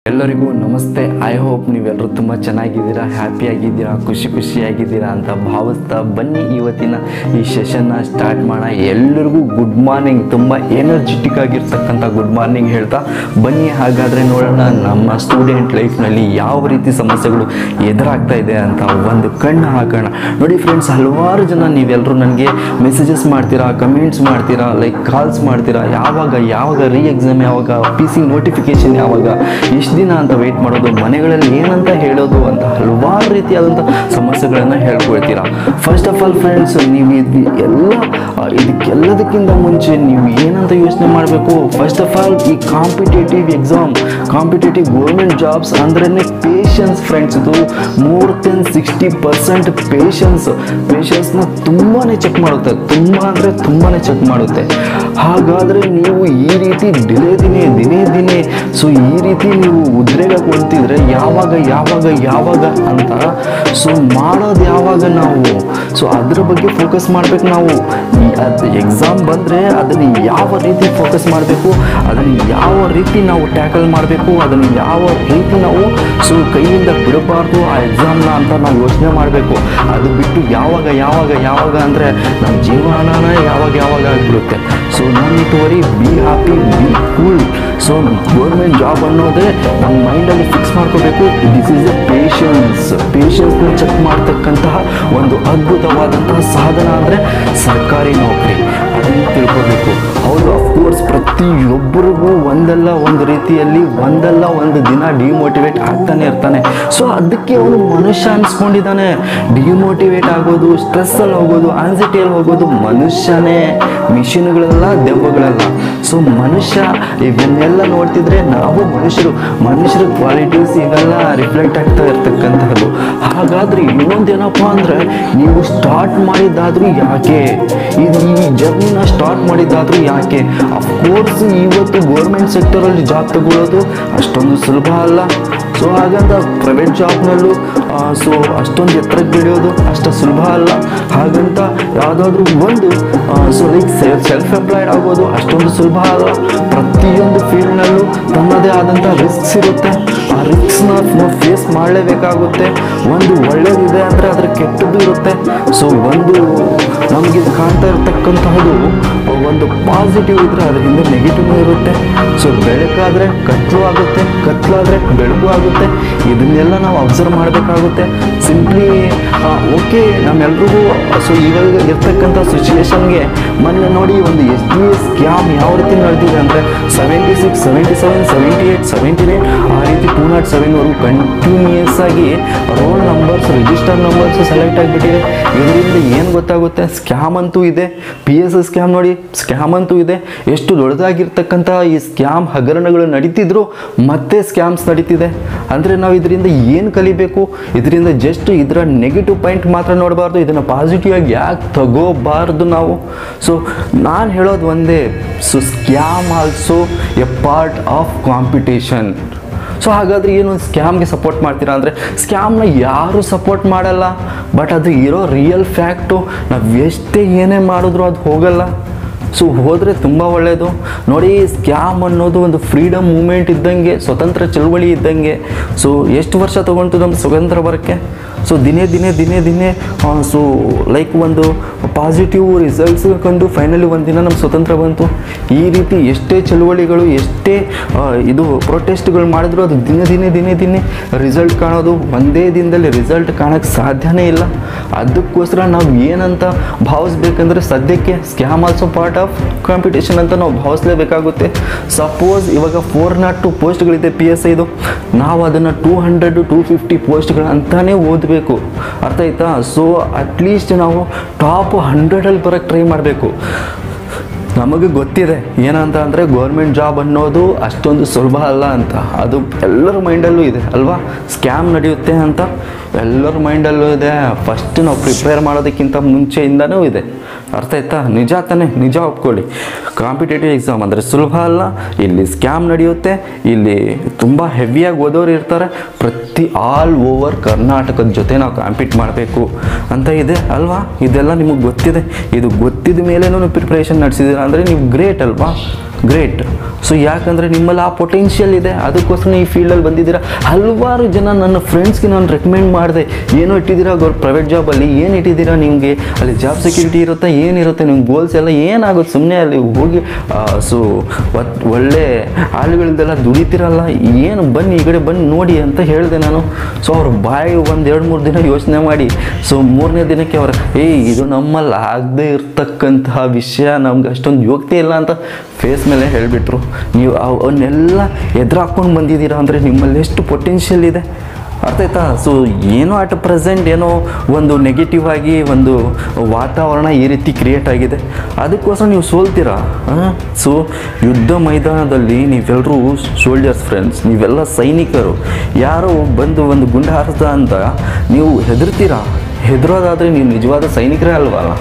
ಎಲ್ಲರಿಗೂ ನಮಸ್ತೆ I hope ನೀವೆಲ್ಲರೂ ತುಂಬ ಚೆನ್ನಾಗಿದ್ದೀರಾ ಹ್ಯಾಪಿಯಾಗಿದ್ದೀರಾ ಖುಷಿ ಖುಷಿಯಾಗಿದ್ದೀರಾ ಅಂತ ಭಾವಿಸ್ತಾ ಬನ್ನಿ ಇವತ್ತಿನ ಈ ಸೆಷನ್ನ ಸ್ಟಾರ್ಟ್ ಮಾಡೋಣ ಎಲ್ಲರಿಗೂ ಗುಡ್ ಮಾರ್ನಿಂಗ್ ತುಂಬ ಎನರ್ಜೆಟಿಕ್ ಆಗಿರ್ತಕ್ಕಂಥ ಗುಡ್ ಮಾರ್ನಿಂಗ್ ಹೇಳ್ತಾ ಬನ್ನಿ ಹಾಗಾದರೆ ನೋಡೋಣ ನಮ್ಮ ಸ್ಟೂಡೆಂಟ್ ಲೈಫ್ನಲ್ಲಿ ಯಾವ ರೀತಿ ಸಮಸ್ಯೆಗಳು ಎದುರಾಗ್ತಾ ಇದೆ ಅಂತ ಒಂದು ಕಣ್ಣು ಹಾಕೋಣ ನೋಡಿ ಫ್ರೆಂಡ್ಸ್ ಹಲವಾರು ಜನ ನೀವೆಲ್ಲರೂ ನನಗೆ ಮೆಸೇಜಸ್ ಮಾಡ್ತೀರಾ ಕಮೆಂಟ್ಸ್ ಮಾಡ್ತೀರಾ ಲೈಕ್ ಕಾಲ್ಸ್ ಮಾಡ್ತೀರಾ ಯಾವಾಗ ಯಾವಾಗ ರೀ ಎಕ್ಸಾಮ್ ಯಾವಾಗ ಪಿ ಸಿ ನೋಟಿಫಿಕೇಶನ್ ಯಾವಾಗ ಎಷ್ಟು ದಿನ ಅಂತ ವೆಯ್ಟ್ ಮಾಡೋದು ಮನೆಗಳಲ್ಲಿ ಏನಂತ ಹೇಳೋದು ಅಂತ ಹಲವಾರು ರೀತಿಯಾದಂಥ ಸಮಸ್ಯೆಗಳನ್ನು ಹೇಳ್ಕೊಳ್ತೀರಾ ಫಸ್ಟ್ ಆಫ್ ಆಲ್ ಫ್ರೆಂಡ್ಸ್ ನೀವು ಇದು ಎಲ್ಲ ಆ, ಇದಕ್ಕೆಲ್ಲದಕ್ಕಿಂತ ಮುಂಚೆ ನೀವು ಏನಂತ ಯೋಚನೆ ಮಾಡಬೇಕು ಫಸ್ಟ್ ಆಫ್ ಆಲ್ ಈ competitive exam competitive government jobs ಅಂದ್ರೇ ಪೇಷನ್ಸ್ ಫ್ರೆಂಡ್ಸ್ ಇದು more than sixty percent patience ಪೇಷನ್ಸ್ನ ತುಂಬಾ ಚೆಕ್ ಮಾಡುತ್ತೆ ತುಂಬ ಅಂದರೆ ತುಂಬಾ ಚೆಕ್ ಮಾಡುತ್ತೆ ಹಾಗಾದರೆ ನೀವು ಈ ರೀತಿ ದಿನೇ ದಿನೇ ದಿನೇ ದಿನೇ ಸೊ ಈ ರೀತಿ ನೀವು ಉದ್ರೇಗಗೊಳ್ತಿದ್ರೆ ಯಾವಾಗ ಯಾವಾಗ ಯಾವಾಗ ಅಂತ ಸೊ ಮಾಡೋದು ಯಾವಾಗ ನಾವು ಸೊ ಅದ್ರ ಬಗ್ಗೆ ಫೋಕಸ್ ಮಾಡ್ಬೇಕು ನಾವು ಈ- ಅದು ಎಕ್ಸಾಮ್ ಬಂದರೆ ಅದನ್ನು ಯಾವ ರೀತಿ ಫೋಕಸ್ ಮಾಡಬೇಕು ಅದನ್ನು ಯಾವ ರೀತಿ ನಾವು ಟ್ಯಾಕಲ್ ಮಾಡಬೇಕು ಅದನ್ನು ಯಾವ ರೀತಿ ನಾವು ಸೊ ಕೈಯಿಂದ ಬಿಡಬಾರ್ದು ಆ ಎಕ್ಸಾಮ್ನ ಅಂತ ನಾವು ಯೋಚನೆ ಮಾಡಬೇಕು ಅದು ಬಿಟ್ಟು ಯಾವಾಗ ಯಾವಾಗ ಯಾವಾಗ ಅಂದರೆ ನಮ್ಮ ಜೀವನನ ಯಾವಾಗ ಯಾವಾಗ ಆಗಿಬಿಡುತ್ತೆ ಸೊ ನಾನು it worry be happy be cool so government job ಅನ್ನೋದೇ ನಮ್ಮ ಮೈಂಡಲ್ಲಿ ಫಿಕ್ಸ್ ಮಾಡ್ಕೋಬೇಕು ದಿಸ್ ಈಸ್ ಎ ಪೇಷನ್ಸ್ ಪೇಷನ್ಸ್ನ ಚೆಕ್ ಮಾಡ್ತಕ್ಕಂತಹ ಒಂದು ಅದ್ಭುತವಾದಂತಹ ಸಾಧನ ಅಂದರೆ ಸರ್ಕಾರಿ ನೌಕರಿ ಅದನ್ನು ತಿಳ್ಕೋಬೇಕು ಹೌದು ಅಫ್ಕೋರ್ಸ್ ಪ್ರತಿಯೊಬ್ಬರಿಗೂ ಒಂದಲ್ಲ ಒಂದು ರೀತಿಯಲ್ಲಿ ಒಂದಲ್ಲ ಒಂದು ದಿನ ಡಿಮೋಟಿವೇಟ್ ಆಗ್ತಾನೆ ಇರ್ತಾನೆ ಸೊ ಅದಕ್ಕೆ ಅವನು ಮನುಷ್ಯ ಅನ್ಸ್ಕೊಂಡಿದ್ದಾನೆ ಡಿಮೋಟಿವೇಟ್ ಆಗೋದು ಸ್ಟ್ರೆಸ್ಸಲ್ಲಿ ಹೋಗೋದು ಆನ್ಸೈಟಿಯಲ್ಲಿ ಹೋಗೋದು ಮನುಷ್ಯನೇ ಮಿಷಿನ್ಗಳೆಲ್ಲ ದೆವ್ವಗಳಲ್ಲ ಸೊ ಮನುಷ್ಯ ಇವನ್ನೆಲ್ಲ ನೋಡ್ತಿದ್ರೆ ನಾವು ಮನುಷ್ಯರು ಮನುಷ್ಯರ ಕ್ವಾಲಿಟೀಸ್ ಇವೆಲ್ಲ ರಿಫ್ಲೆಕ್ಟ್ ಆಗ್ತಾ ಇರ್ತಕ್ಕಂಥದ್ದು ಹಾಗಾದ್ರೆ ಇನ್ನೊಂದೇನಪ್ಪ ಅಂದರೆ ನೀವು ಸ್ಟಾರ್ಟ್ ಮಾಡಿದ್ದಾದ್ರೂ ಯಾಕೆ ಇದು ಈ ಜರ್ನಿನ ಸ್ಟಾರ್ಟ್ ಮಾಡಿದ್ದಾದ್ರೂ ಯಾಕೆ ಅಫ್ಕೋರ್ಸ್ ಇವತ್ತು ಗೌರ್ಮೆಂಟ್ ಸೆಕ್ಟರಲ್ಲಿ ಜಾಬ್ ತಗೊಳ್ಳೋದು ಅಷ್ಟೊಂದು ಸುಲಭ ಅಲ್ಲ ಸೊ ಹಾಗಂತ ಪ್ರೈವೇಟ್ ಜಾಬ್ನಲ್ಲೂ ಸೊ ಅಷ್ಟೊಂದು ಎತ್ತರಕ್ಕೆ ಬೆಳೆಯೋದು ಅಷ್ಟು ಸುಲಭ ಅಲ್ಲ ಹಾಗಂತ ಯಾವುದಾದ್ರೂ ಒಂದು ಸೊ ಲೈಕ್ ಸೆಲ್ಫ್ ಎಂಪ್ಲಾಯ್ಡ್ ಆಗೋದು ಅಷ್ಟೊಂದು ಸುಲಭ ಅಲ್ಲ ಪ್ರತಿಯೊಂದು ಫೀಲ್ಡ್ನಲ್ಲೂ ತನ್ನದೇ ಆದಂಥ ರಿಸ್ಕ್ಸ್ ಇರುತ್ತೆ ಆ ರಿಸ್ಕ್ಸ್ನ ನಾವು ಫೇಸ್ ಮಾಡಲೇಬೇಕಾಗುತ್ತೆ ಒಂದು ಒಳ್ಳೇದಿದೆ ಅಂದರೆ ಅದರ ಕೆಟ್ಟದ್ದು ಇರುತ್ತೆ ಸೊ ಒಂದು ನಮಗೆ ಕಾಣ್ತಾ ಇರತಕ್ಕಂತಹದ್ದು ಒಂದು ಪಾಸಿಟಿವ್ ಇದ್ದರೆ ಅದ್ರ ಹಿಂದೆ ನೆಗೆಟಿವ್ ಇರುತ್ತೆ ಸೊ ಬೆಳಕಾದರೆ ಕತ್ಲು ಆಗುತ್ತೆ ಕತ್ಲಾದರೆ ಬೆಳಕು ಆಗುತ್ತೆ ಇದನ್ನೆಲ್ಲ ನಾವು ಅಬ್ಸರ್ವ್ ಮಾಡಬೇಕಾಗುತ್ತೆ ಸಿಂಪ್ಲಿ ಓಕೆ ನಮ್ಮೆಲ್ರಿಗೂ ಸೊ ಇವಾಗ ಇರ್ತಕ್ಕಂಥ ಸಿಚುವೇಶನ್ಗೆ ಮೊನ್ನೆ ನೋಡಿ ಒಂದು ಎಸ್ ಡಿ ಎಸ್ ಸ್ಕ್ಯಾಮ್ ಯಾವ ರೀತಿ ನಡೆದಿದೆ ಅಂದರೆ seventy six seventy seven seventy eight seventy nine ಆ ರೀತಿ ಟೂ ನಾಟ್ ಸೆವೆನ್ವರೆಗೂ ಕಂಟಿನ್ಯೂಯಸ್ ಆಗಿ roll numbers register numbers select ಆಗಿಬಿಟ್ಟಿದೆ ಇದರಿಂದ ಏನು ಗೊತ್ತಾಗುತ್ತೆ ಸ್ಕ್ಯಾಮ್ ಅಂತೂ ಇದೆ ಪಿ ಎಸ್ ಎಸ್ ಸ್ಕ್ಯಾಮ್ ನೋಡಿ ಸ್ಕ್ಯಾಮ್ ಅಂತೂ ಇದೆ ಎಷ್ಟು ದೊಡ್ಡದಾಗಿರ್ತಕ್ಕಂಥ ಈ ಸ್ಕ್ಯಾಮ್ ಹಗರಣಗಳು ನಡೀತಿದ್ರು ಮತ್ತೆ ಸ್ಕ್ಯಾಮ್ಸ್ ನಡೀತಿದೆ ಅಂದರೆ ನಾವು ಇದರಿಂದ ಏನು ಕಲಿಬೇಕು ಇದರಿಂದ ಜಸ್ಟ್ ಇದರ ನೆಗೆಟಿವ್ ಪಾಯಿಂಟ್ ಮಾತ್ರ ನೋಡಬಾರ್ದು ಇದನ್ನು ಪಾಸಿಟಿವ್ ಆಗಿ ಯಾಕೆ ತಗೋಬಾರ್ದು ನಾವು ಸೊ ನಾನು ಹೇಳೋದು ಒಂದೇ so scam also a part of competition so ಹಾಗಾದ್ರೆ ಏನು ಸ್ಕ್ಯಾಮ್ಗೆ ಸಪೋರ್ಟ್ ಮಾಡ್ತೀರಾ ಅಂದರೆ ಸ್ಕ್ಯಾಮ್ನ ಯಾರೂ ಸಪೋರ್ಟ್ ಮಾಡಲ್ಲ ಬಟ್ ಅದು ಇರೋ ರಿಯಲ್ ಫ್ಯಾಕ್ಟು ನಾವು ಎಷ್ಟೇ ಏನೇ ಮಾಡಿದ್ರು ಅದು ಹೋಗಲ್ಲ ಸೊ ಹೋದರೆ ತುಂಬ ಒಳ್ಳೆಯದು ನೋಡಿ ಸ್ಕ್ಯಾಮ್ ಅನ್ನೋದು ಒಂದು ಫ್ರೀಡಮ್ ಮೂಮೆಂಟ್ ಇದ್ದಂಗೆ ಸ್ವತಂತ್ರ ಚಳವಳಿ ಇದ್ದಂಗೆ ಸೊ ಎಷ್ಟು ವರ್ಷ ತೊಗೊಂತು ನಮ್ಮ ಸ್ವತಂತ್ರ ಬರೋಕ್ಕೆ ಸೊ ದಿನೇ ದಿನೇ ದಿನೇ ದಿನೇ ಸೊ ಲೈಕ್ ಒಂದು ಪಾಸಿಟಿವ್ ರಿಸಲ್ಟ್ಸ್ ಕಂಡು ಫೈನಲಿ ಒಂದು ದಿನ ನಮ್ಮ ಸ್ವತಂತ್ರ ಬಂತು ಈ ರೀತಿ ಎಷ್ಟೇ ಚಳುವಳಿಗಳು ಎಷ್ಟೇ ಆ, ಇದು ಪ್ರೊಟೆಸ್ಟ್ಗಳು ಮಾಡಿದ್ರು ಅದು ದಿನೇ ದಿನೇ ದಿನೇ ದಿನೇ ರಿಸಲ್ಟ್ ಕಾಣೋದು ಒಂದೇ ದಿನದಲ್ಲಿ ರಿಸಲ್ಟ್ ಕಾಣೋಕ್ಕೆ ಸಾಧ್ಯನೇ ಇಲ್ಲ ಅದಕ್ಕೋಸ್ಕರ ನಾವು ಏನಂತ ಭಾವಿಸ್ಬೇಕಂದ್ರೆ ಸದ್ಯಕ್ಕೆ scam also part of competition ಅಂತ ನಾವು ಭಾವಿಸ್ಲೇಬೇಕಾಗುತ್ತೆ ಸಪೋಸ್ ಇವಾಗ ಫೋರ್ ನಾಟ್ ಟು ಪೋಸ್ಟ್ಗಳಿದೆ ಪಿ ಎಸ್ ಐದು ನಾವು ಅದನ್ನು ಟೂ ಹಂಡ್ರೆಡ್ ಟೂ ಫಿಫ್ಟಿ ಪೋಸ್ಟ್ಗಳು ಅಂತಾನೆ ಓದಬೇಕು ಅರ್ಥ ಆಯ್ತಾ ಸೊ ಅಟ್ಲೀಸ್ಟ್ ನಾವು ಟಾಪ್ ಹಂಡ್ರೆಡಲ್ಲಿ ಬರೋಕ್ಕೆ ಟ್ರೈ ಮಾಡಬೇಕು ನಮಗೆ ಗೊತ್ತಿದೆ ಏನಂತ ಅಂದರೆ ಗೌರ್ಮೆಂಟ್ ಜಾಬ್ ಅನ್ನೋದು ಅಷ್ಟೊಂದು ಸುಲಭ ಅಲ್ಲ ಅಂತ ಅದು ಎಲ್ಲರ ಮೈಂಡಲ್ಲೂ ಇದೆ ಅಲ್ವಾ ಸ್ಕ್ಯಾಮ್ ನಡೆಯುತ್ತೆ ಅಂತ ಎಲ್ಲರ ಮೈಂಡಲ್ಲೂ ಇದೆ ಫಸ್ಟ್ ನಾವು ಪ್ರಿಪೇರ್ ಮಾಡೋದಕ್ಕಿಂತ ಮುಂಚೆಯಿಂದನೂ ಇದೆ ಅರ್ಥ ಆಯ್ತಾ ನಿಜ ತಾನೆ ನಿಜ ಒಪ್ಕೊಳ್ಳಿ ಕಾಂಪಿಟೇಟಿವ್ ಎಕ್ಸಾಮ್ ಅಂದರೆ ಸುಲಭ ಅಲ್ಲ ಇಲ್ಲಿ ಸ್ಕ್ಯಾಮ್ ನಡೆಯುತ್ತೆ ಇಲ್ಲಿ ತುಂಬ ಹೆವಿಯಾಗಿ ಓದೋರು ಇರ್ತಾರೆ ಪ್ರತಿ ಆಲ್ ಓವರ್ ಕರ್ನಾಟಕದ ಜೊತೆ ನಾವು ಕಾಂಪೀಟ್ ಮಾಡಬೇಕು ಅಂತ ಇದೆ ಅಲ್ವಾ ಇದೆಲ್ಲ ನಿಮಗೆ ಗೊತ್ತಿದೆ ಇದು ಗೊತ್ತಿದ ಮೇಲೇನೂ ನೀವು ಪ್ರಿಪ್ರೇಷನ್ ನಡೆಸಿದ್ದೀರಾ ಅಂದರೆ ನೀವು ಗ್ರೇಟ್ ಅಲ್ವಾ ಗ್ರೇಟ್ ಸೊ ಯಾಕಂದರೆ ನಿಮ್ಮಲ್ಲಿ ಆ ಪೊಟೆನ್ಷಿಯಲ್ ಇದೆ ಅದಕ್ಕೋಸ್ಕರ ಈ ಫೀಲ್ಡಲ್ಲಿ ಬಂದಿದ್ದೀರಾ ಹಲವಾರು ಜನ ನನ್ನ ಫ್ರೆಂಡ್ಸ್ಗೆ ನಾನು ರೆಕಮೆಂಡ್ ಮಾಡಿದೆ ಏನೋ ಇಟ್ಟಿದ್ದೀರಾ ಗೌರ್ ಪ್ರೈವೇಟ್ ಜಾಬಲ್ಲಿ ಏನು ಇಟ್ಟಿದ್ದೀರಾ ನಿಮಗೆ ಅಲ್ಲಿ ಜಾಬ್ ಸೆಕ್ಯೂರಿಟಿ ಇರುತ್ತಾ ಏನಿರುತ್ತೆ ನಿಮ್ಮ ಗೋಲ್ಸ್ ಎಲ್ಲ ಏನಾಗುತ್ತೆ ಸುಮ್ಮನೆ ಅಲ್ಲಿ ಹೋಗಿ ಸೊ ಒಳ್ಳೆ ಆಳುಗಳಿಂದೆಲ್ಲ ದುಡಿತೀರಲ್ಲ ಏನು ಬನ್ನಿ ಈ ಕಡೆ ಬನ್ನಿ ನೋಡಿ ಅಂತ ಹೇಳಿದೆ ನಾನು ಸೊ ಅವ್ರ ಬಾಯಿ ಒಂದು ಎರಡು ಮೂರು ದಿನ ಯೋಚನೆ ಮಾಡಿ ಸೊ ಮೂರನೇ ದಿನಕ್ಕೆ ಅವ್ರ ಏಯ್ ಇದು ನಮ್ಮಲ್ಲಿ ಆಗದೆ ಇರ್ತಕ್ಕಂತಹ ವಿಷಯ ನಮ್ಗೆ ಅಷ್ಟೊಂದು ಯೋಗ್ಯತೆ ಇಲ್ಲ ಅಂತ ಫೇಸ್ ಮೇಲೆ ಹೇಳಿಬಿಟ್ರು ನೀವು ಅವನ್ನೆಲ್ಲ ಎದುರಾಕೊಂಡು ಬಂದಿದ್ದೀರಾ ಅಂದರೆ ನಿಮ್ಮಲ್ಲಿ ಎಷ್ಟು ಪೊಟೆನ್ಷಿಯಲ್ ಇದೆ ಅರ್ಥ ಆಯ್ತಾ ಸೊ ಏನೋ ಅಟ್ ಪ್ರೆಸೆಂಟ್ ಏನೋ ಒಂದು ನೆಗೆಟಿವ್ ಆಗಿ ಒಂದು ವಾತಾವರಣ ಈ ರೀತಿ ಕ್ರಿಯೇಟ್ ಆಗಿದೆ ಅದಕ್ಕೋಸ್ಕರ ನೀವು ಸೋಲ್ತೀರಾ ಸೊ ಯುದ್ಧ ಮೈದಾನದಲ್ಲಿ ನೀವೆಲ್ಲರೂ ಸೋಲ್ಜರ್ಸ್ ಫ್ರೆಂಡ್ಸ್ ನೀವೆಲ್ಲ ಸೈನಿಕರು ಯಾರೋ ಬಂದು ಒಂದು ಗುಂಡು ಹಾರಿಸ್ದ ಅಂತ ನೀವು ಹೆದರ್ತೀರಾ ಹೆದರೋದಾದರೆ ನೀವು ನಿಜವಾದ ಸೈನಿಕರೇ ಅಲ್ವಲ್ಲ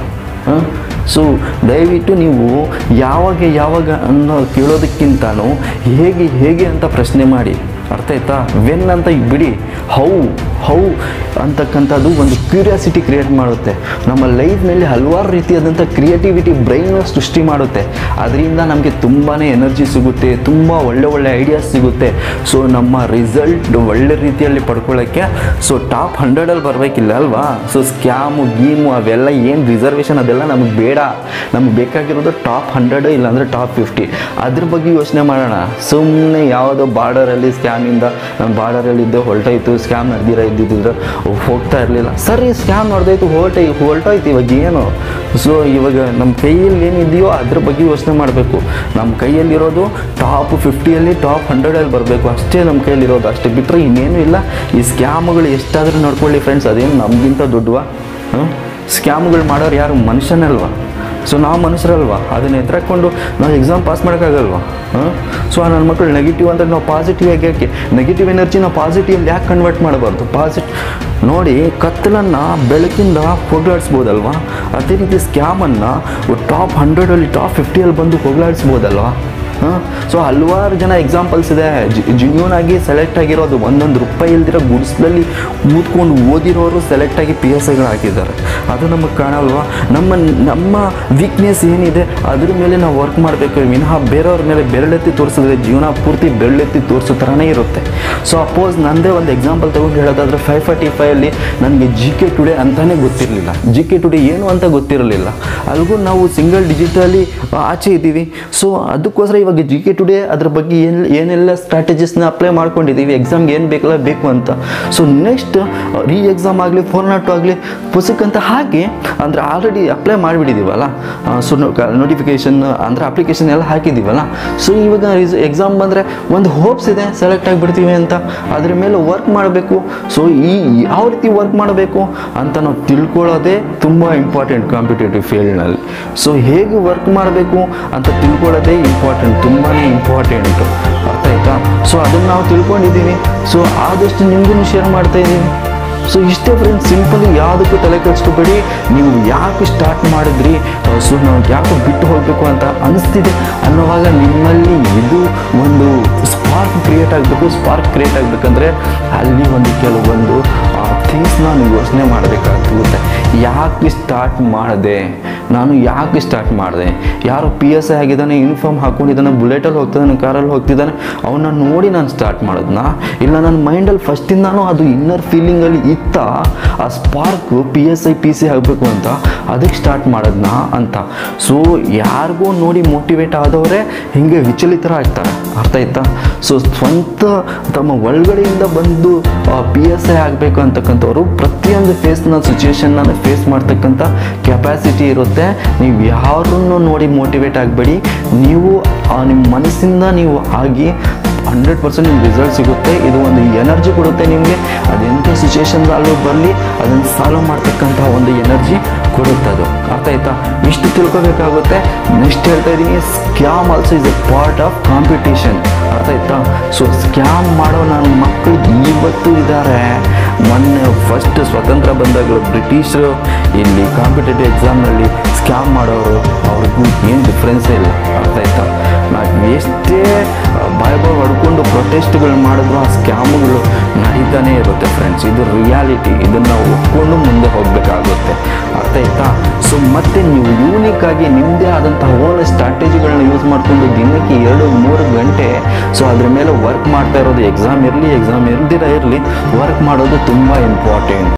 ಸೊ ದಯವಿಟ್ಟು ನೀವು ಯಾವಾಗ ಯಾವಾಗ ಅನ್ನೋ ಕೇಳೋದಕ್ಕಿಂತನೂ ಹೇಗೆ ಹೇಗೆ ಅಂತ ಪ್ರಶ್ನೆ ಮಾಡಿ ಅರ್ಥ ಆಯ್ತಾ ವೆನ್ ಅಂತ ಬಿಡಿ ಹೌ ಹೌ ಅಂತಕ್ಕಂಥದ್ದು ಒಂದು ಕ್ಯೂರಿಯಾಸಿಟಿ ಕ್ರಿಯೇಟ್ ಮಾಡುತ್ತೆ ನಮ್ಮ ಲೈಫ್ನಲ್ಲಿ ಹಲವಾರು ರೀತಿಯಾದಂಥ ಕ್ರಿಯೇಟಿವಿಟಿ ಬ್ರೈನ್ ಸೃಷ್ಟಿ ಮಾಡುತ್ತೆ ಅದರಿಂದ ನಮಗೆ ತುಂಬಾ ಎನರ್ಜಿ ಸಿಗುತ್ತೆ ತುಂಬ ಒಳ್ಳೆ ಒಳ್ಳೆ ಐಡಿಯಾಸ್ ಸಿಗುತ್ತೆ ಸೊ ನಮ್ಮ ರಿಸಲ್ಟ್ ಒಳ್ಳೆ ರೀತಿಯಲ್ಲಿ ಪಡ್ಕೊಳ್ಳೋಕ್ಕೆ ಸೊ ಟಾಪ್ ಹಂಡ್ರೆಡಲ್ಲಿ ಬರಬೇಕಿಲ್ಲ ಅಲ್ವಾ ಸೊ ಸ್ಕ್ಯಾಮು ಗೀಮು ಅವೆಲ್ಲ ಏನು ರಿಸರ್ವೇಷನ್ ಅದೆಲ್ಲ ನಮಗೆ ಬೇಡ ನಮಗೆ ಬೇಕಾಗಿರೋದು ಟಾಪ್ ಹಂಡ್ರೆಡ್ ಇಲ್ಲಾಂದರೆ ಟಾಪ್ ಫಿಫ್ಟಿ ಅದ್ರ ಬಗ್ಗೆ ಯೋಚನೆ ಮಾಡೋಣ ಸುಮ್ಮನೆ ಯಾವುದೋ ಬಾರ್ಡರಲ್ಲಿ ಸ್ಕ್ಯಾಮಿಂದ ನಾನು ಬಾರ್ಡರಲ್ಲಿದ್ದೆ ಹೊರಟೋಯ್ತು ಸ್ಕ್ಯಾಮ್ ನಡೆದಿರ ಇದ್ದಿದ್ದಿದ್ರೆ ಹೋಗ್ತಾ ಇರಲಿಲ್ಲ ಸರಿ ಸ್ಕ್ಯಾಮ್ ನಡೆದೋಯ್ತು ಹೊರಟೈ ಹೊರಟೋಯ್ತು ಇವಾಗ ಏನು ಸೊ ಇವಾಗ ನಮ್ಮ ಕೈಯಲ್ಲಿ ಏನಿದೆಯೋ ಅದ್ರ ಬಗ್ಗೆ ಯೋಚನೆ ಮಾಡಬೇಕು ನಮ್ಮ ಕೈಯಲ್ಲಿರೋದು ಟಾಪ್ ಫಿಫ್ಟಿಯಲ್ಲಿ ಟಾಪ್ ಹಂಡ್ರೆಡಲ್ಲಿ ಬರಬೇಕು ಅಷ್ಟೇ ನಮ್ಮ ಕೈಯಲ್ಲಿರೋದು ಅಷ್ಟೇ ಬಿಟ್ಟರೆ ಇನ್ನೇನು ಇಲ್ಲ ಈ ಸ್ಕ್ಯಾಮ್ಗಳು ಎಷ್ಟಾದರೂ ನೋಡ್ಕೊಳ್ಳಿ ಫ್ರೆಂಡ್ಸ್ ಅದೇನು ನಮಗಿಂತ ದೊಡ್ಡವಾ ಸ್ಕ್ಯಾಮ್ಗಳು ಮಾಡೋರು ಯಾರು ಮನುಷ್ಯನಲ್ವಾ ಸೊ ನಾವು ಮನುಷ್ಯರಲ್ವಾ ಅದನ್ನ ಎತ್ತರಾಕೊಂಡು ನಾವು ಎಕ್ಸಾಮ್ ಪಾಸ್ ಮಾಡೋಕ್ಕಾಗಲ್ವಾ ಹಾಂ ಸೊ ನನ್ನ ಮಕ್ಕಳು ನೆಗೆಟಿವ್ ಅಂದರೆ ನಾವು ಪಾಸಿಟಿವ್ ಆಗಿ ಯಾಕೆ ನೆಗೆಟಿವ್ ಎನರ್ಜಿ ನಾವು ಪಾಸಿಟಿವಲ್ಲಿ ಯಾಕೆ ಕನ್ವರ್ಟ್ ಮಾಡಬಾರ್ದು ಪಾಸಿಟಿವ್ ನೋಡಿ ಕತ್ತಲನ್ನು ಬೆಳಕಿಂದ ಹೋಗ್ಲಾಡಿಸ್ಬೋದಲ್ವಾ ಅದೇ ರೀತಿ ಸ್ಕ್ಯಾಮನ್ನು ಟಾಪ್ ಹಂಡ್ರೆಡಲ್ಲಿ ಟಾಪ್ ಫಿಫ್ಟಿಯಲ್ಲಿ ಬಂದು ಹೋಗ್ಲಾಡಿಸ್ಬೋದಲ್ವಾ ಹಾಂ ಸೊ ಹಲವಾರು ಜನ ಎಕ್ಸಾಂಪಲ್ಸ್ ಇದೆ ಜಿನ್ಯೂನ್ ಆಗಿ ಸೆಲೆಕ್ಟ್ ಆಗಿರೋದು ಒಂದೊಂದು ರೂಪಾಯಿ ಇಲ್ದಿರೋ ಗುಡ್ಸ್ದಲ್ಲಿ ಕೂತ್ಕೊಂಡು ಓದಿರೋರು ಸೆಲೆಕ್ಟ್ ಆಗಿ ಪಿ ಎಸ್ ಐಗಳು ಹಾಕಿದ್ದಾರೆ ಅದು ನಮಗೆ ಕಾಣಲ್ವಾ ನಮ್ಮ ನಮ್ಮ ವೀಕ್ನೆಸ್ ಏನಿದೆ ಅದ್ರ ಮೇಲೆ ನಾವು ವರ್ಕ್ ಮಾಡಬೇಕು ವಿನಃ ಬೇರೆಯವ್ರ ಮೇಲೆ ಬೆರಳೆತ್ತಿ ತೋರಿಸಿದ್ರೆ ಜೀವನ ಪೂರ್ತಿ ಬೆರಳೆತ್ತಿ ತೋರಿಸೋ ಥರನೇ ಇರುತ್ತೆ ಸೊ ಅಪೋಸ್ ನಂದೇ ಒಂದು ಎಕ್ಸಾಂಪಲ್ ತೊಗೊಂಡು ಹೇಳೋದಾದ್ರೆ ಫೈವ್ ಫಾರ್ಟಿ ಫೈವಲ್ಲಿ ನನಗೆ ಜಿ ಕೆ ಟುಡೇ ಅಂತಲೇ ಗೊತ್ತಿರಲಿಲ್ಲ ಜಿ ಕೆ ಟುಡೇ ಏನು ಅಂತ ಗೊತ್ತಿರಲಿಲ್ಲ ಅಲ್ಗೂ ನಾವು ಸಿಂಗಲ್ ಡಿಜಿಟಲಿ ಆಚೆ ಇದ್ದೀವಿ ಸೊ ಅದಕ್ಕೋಸ್ಕರ ಇವಾಗ ಜಿ ಕೆ ಟುಡೇ ಅದ್ರ ಬಗ್ಗೆ ಏನು ಏನೆಲ್ಲ ಸ್ಟ್ರಾಟಜೀಸ್ನ ಅಪ್ಲೈ ಮಾಡ್ಕೊಂಡಿದ್ದೀವಿ ಎಕ್ಸಾಮ್ಗೆ ಏನು ಬೇಕಲ್ಲ ಬೇಕು ಅಂತ ಸೊ ನೆಕ್ಸ್ಟ್ ರೀ ಎಕ್ಸಾಮ್ ಆಗಲಿ ಫೋರ್ ನಾಟ್ ಟು ಆಗಲಿ ಪುಸ್ತಕಂತ ಹಾಕಿ ಅಂದರೆ ಆಲ್ರೆಡಿ ಅಪ್ಲೈ ಮಾಡಿಬಿಟ್ಟಿದ್ದೀವಲ್ಲ ಸೊ ನೋಟಿಫಿಕೇಷನ್ ಅಂದರೆ ಅಪ್ಲಿಕೇಶನ್ ಎಲ್ಲ ಹಾಕಿದ್ದೀವಲ್ಲ ಸೊ ಇವಾಗ ಎಕ್ಸಾಮ್ ಬಂದರೆ ಒಂದು ಹೋಪ್ಸ್ ಇದೆ ಸೆಲೆಕ್ಟ್ ಆಗಿಬಿಡ್ತೀವಿ ಅಂತ ಅದ್ರ ಮೇಲೆ ವರ್ಕ್ ಮಾಡಬೇಕು ಸೊ ಈ ಯಾವ ರೀತಿ ವರ್ಕ್ ಮಾಡಬೇಕು ಅಂತ ನಾವು ತಿಳ್ಕೊಳ್ಳೋದೇ ತುಂಬ ಇಂಪಾರ್ಟೆಂಟ್ ಕಾಂಪಿಟೇಟಿವ್ ಫೀಲ್ಡ್ನಲ್ಲಿ ಸೊ ಹೇಗೆ ವರ್ಕ್ ಮಾಡಬೇಕು ಅಂತ ತಿಳ್ಕೊಳ್ಳೋದೇ ಇಂಪಾರ್ಟೆಂಟ್ ತುಂಬಾ ಇಂಪಾರ್ಟೆಂಟು ಅರ್ಥ ಆಯ್ತಾ ಸೊ ಅದನ್ನು ನಾವು ತಿಳ್ಕೊಂಡಿದ್ದೀವಿ ಸೊ ಆದಷ್ಟು ನಿಮಗೂ ಶೇರ್ ಮಾಡ್ತಾ ಇದ್ದೀವಿ ಸೊ ಇಷ್ಟೇ ಫ್ರೆಂಡ್ಸ್ ಸಿಂಪಲ್ ಯಾವುದಕ್ಕೂ ತಲೆ ಕೆಡಿಸ್ಕೋಬೇಡಿ ನೀವು ಯಾಕೆ ಸ್ಟಾರ್ಟ್ ಮಾಡಿದ್ರಿ ಸೊ ನಾವು ಯಾಕೆ ಬಿಟ್ಟು ಹೋಗಬೇಕು ಅಂತ ಅನಿಸ್ತಿದೆ ಅನ್ನೋವಾಗ ನಿಮ್ಮಲ್ಲಿ ಇದು ಒಂದು ಸ್ಪಾರ್ಕ್ ಕ್ರಿಯೇಟ್ ಆಗಬೇಕು ಸ್ಪಾರ್ಕ್ ಕ್ರಿಯೇಟ್ ಆಗಬೇಕಂದ್ರೆ ಅಲ್ಲಿ ಒಂದು ಕೆಲವೊಂದು ಥಿಂಗ್ಸ್ನ ನೀವು ಯೋಚನೆ ಮಾಡಬೇಕಾಗುತ್ತೆ ಯಾಕೆ ಸ್ಟಾರ್ಟ್ ಮಾಡಿದೆ ನಾನು ಯಾಕೆ ಸ್ಟಾರ್ಟ್ ಮಾಡಿದೆ ಯಾರು ಪಿ ಎಸ್ ಐ ಆಗಿದ್ದಾನೆ ಯೂನಿಫಾರ್ಮ್ ಹಾಕ್ಕೊಂಡಿದ್ದಾನೆ ಬುಲೆಟಲ್ಲಿ ಹೋಗ್ತಿದ್ದಾನೆ ಕಾರಲ್ಲಿ ಹೋಗ್ತಿದ್ದಾನೆ ಅವನ್ನ ನೋಡಿ ನಾನು ಸ್ಟಾರ್ಟ್ ಮಾಡಿದ್ನ ಇಲ್ಲ ನನ್ನ ಮೈಂಡಲ್ಲಿ ಫಸ್ಟಿಂದಾನು ಅದು ಇನ್ನರ್ ಫೀಲಿಂಗಲ್ಲಿ ಇತ್ತ ಆ spark P S I P C ಆಗಬೇಕು ಅಂತ ಅದಕ್ಕೆ ಸ್ಟಾರ್ಟ್ ಮಾಡಿದ್ನ ಅಂತ ಸೊ ಯಾರಿಗೂ ನೋಡಿ ಮೋಟಿವೇಟ್ ಆದವರೇ ಹೀಗೆ ವಿಚಲಿತರಾಗ್ತಾರೆ ಅರ್ಥ ಆಯ್ತಾ ಸೊ ಸ್ವಂತ ತಮ್ಮ ಒಳಗಡೆಯಿಂದ ಬಂದು ಪಿ ಎಸ್ ಐ ಆಗಬೇಕು ಅಂತಕ್ಕಂಥವ್ರು ಪ್ರತಿಯೊಂದು ಫೇಸ್ನ ಸಿಚುವೇಶನ್ನ ಫೇಸ್ ಮಾಡ್ತಕ್ಕಂಥ ಕೆಪಾಸಿಟಿ ಇರುತ್ತೆ ನೀವು ಯಾರನ್ನು ನೋಡಿ ಮೋಟಿವೇಟ್ ಆಗಬೇಡಿ ನೀವು ಆ ನಿಮ್ಮ ಮನಸ್ಸಿಂದ ನೀವು ಆಗಿ ಹಂಡ್ರೆಡ್ ಪರ್ಸೆಂಟ್ ನಿಮ್ಗೆ ರಿಸಲ್ಟ್ ಸಿಗುತ್ತೆ ಇದು ಒಂದು ಎನರ್ಜಿ ಕೊಡುತ್ತೆ ನಿಮಗೆ ಅದೆಂಥ ಸಿಚುವೇಶನ್ದಲ್ಲೂ ಬರಲಿ ಅದನ್ನು ಸಾಲ್ವ್ ಮಾಡ್ತಕ್ಕಂಥ ಒಂದು ಎನರ್ಜಿ ಕೊಡುತ್ತೆ ಅದು ಅರ್ಥ ಆಯ್ತಾ ಇಷ್ಟು ತಿಳ್ಕೊಬೇಕಾಗುತ್ತೆ ನೆಕ್ಸ್ಟ್ ಹೇಳ್ತಾ ಇದ್ದೀನಿ scam also is a part of competition ಅರ್ಥ ಆಯ್ತಾ ಸೊ ಸ್ಕ್ಯಾಮ್ ಮಾಡೋ ನನ್ನ ಮಕ್ಕಳು ಇವತ್ತು ಇದ್ದಾರೆ ಮೊನ್ನೆ ಫಸ್ಟ್ ಸ್ವತಂತ್ರ ಬಂದಾಗಲೂ ಬ್ರಿಟಿಷರು ಇಲ್ಲಿ ಕಾಂಪಿಟೇಟಿವ್ ಎಕ್ಸಾಮ್ನಲ್ಲಿ ಸ್ಕ್ಯಾಮ್ ಮಾಡೋರು ಅವ್ರಿಗೂ ಏನು ಡಿಫ್ರೆನ್ಸೇ ಇಲ್ಲ ಅರ್ಥ ಆಯ್ತಾ ನಾವು ಎಷ್ಟೇ ಬಾಯ್ ಬಾಯ್ ಹೊಡ್ಕೊಂಡು ಪ್ರೊಟೆಸ್ಟ್ಗಳು ಮಾಡಿದ್ರು ಆ ಸ್ಕ್ಯಾಮ್ಗಳು ನಡೀತಾನೆ ಇರುತ್ತೆ ಫ್ರೆಂಡ್ಸ್ ಇದು ರಿಯಾಲಿಟಿ ಇದನ್ನು ನಾವು ಒಪ್ಕೊಂಡು ಮುಂದೆ ಹೋಗಬೇಕಾಗುತ್ತೆ ಅರ್ಥ ಅರ್ಥ ಆಯ್ತಾ ಸೊ ಮತ್ತೆ ನೀವು ಯೂನಿಕ್ ಆಗಿ ನಿಮ್ಮದೇ ಆದಂತಹ ಓನ್ ಸ್ಟ್ರಾಟಜಿಗಳನ್ನ ಯೂಸ್ ಮಾಡಿಕೊಂಡು ದಿನಕ್ಕೆ ಎರಡು ಮೂರು ಗಂಟೆ ಸೊ ಅದ್ರ ಮೇಲೆ ವರ್ಕ್ ಮಾಡ್ತಾ ಇರೋದು ಎಕ್ಸಾಮ್ ಇರಲಿ ಎಕ್ಸಾಮ್ ಇಲ್ದಿರ ಇರಲಿ ವರ್ಕ್ ಮಾಡೋದು ತುಂಬ ಇಂಪಾರ್ಟೆಂಟ್